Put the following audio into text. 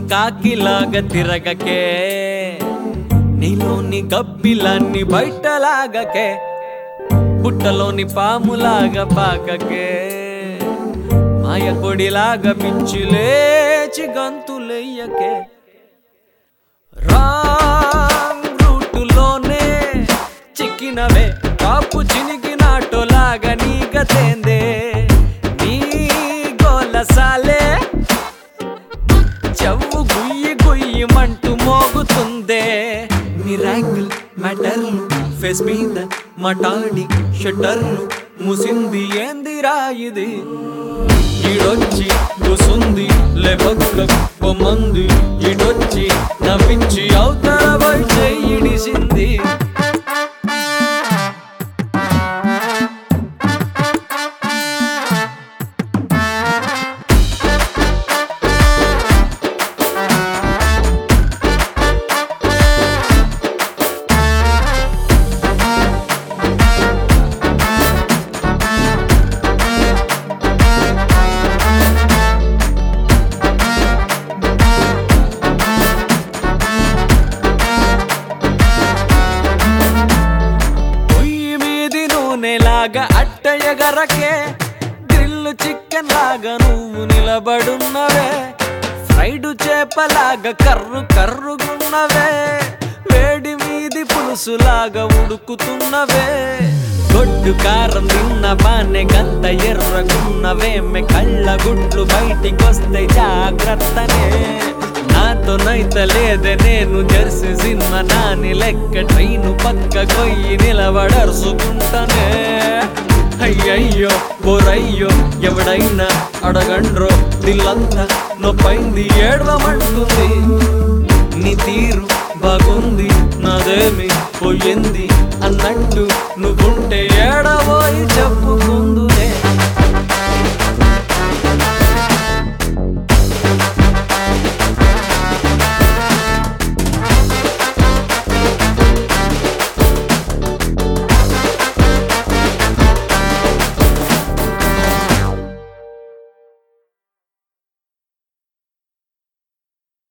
కాకిలాగా తిరగకే నీలోని గబ్బిలాన్ని బయటలాగకే పుట్టలోని పాములాగా పాకకే మాయ కొడిలాగా మించి లేచి గంతులెయ్యకే రాంగ్ రూటులోనే చిక్కినవే కాపు చినిగినాటోలాగా నీగతేందే నీ గోలసాలే చెవు గుయ్యి గుయ్యమంటూ మోగుతుందే మిరాకిల్ మెటర్లు ఫేస్ మీద మటాడి షట్టర్లు ముసింది ఏందిరా ఇది ఈడొచ్చి కూసుంది లేపక్క పొమ్మంది ఈడొచ్చి నవ్వించి అవతల పోయి చెయ్యిడిసింది పొయ్యి మీది నూనెలాగా అట్టయగరకే గ్రిల్లు చికెన్ లాగా నువ్వు నిలబడున్నవే ఫ్రైడ్ చేపలాగా కర్రు కర్రుగున్నవే వేడి మీది పులుసులాగా ఉడుకుతున్నవే గొడ్డు కారం తిన్న బానే గంత ఎర్రగున్నవేమె కళ్ళ గుడ్లు బయటికొస్తే జాగ్రత్తనే నాతో నైత లేదే నేను జెర్సీ సినిమా నాని లెక్క ట్రైను పక్క కొయ్యి నిలబడరుసుకుంటానే అయ్యయ్యో బొరయ్యో ఎవడైనా అడగండ్రో దిల్లంతా నొప్పైంది ఏడవమంటుంది నీ తీరు బాగుంది నాదేమి పోయింది అన్నట్టు నువ్వుంటే ఏడబోయి చెప్పుకుందు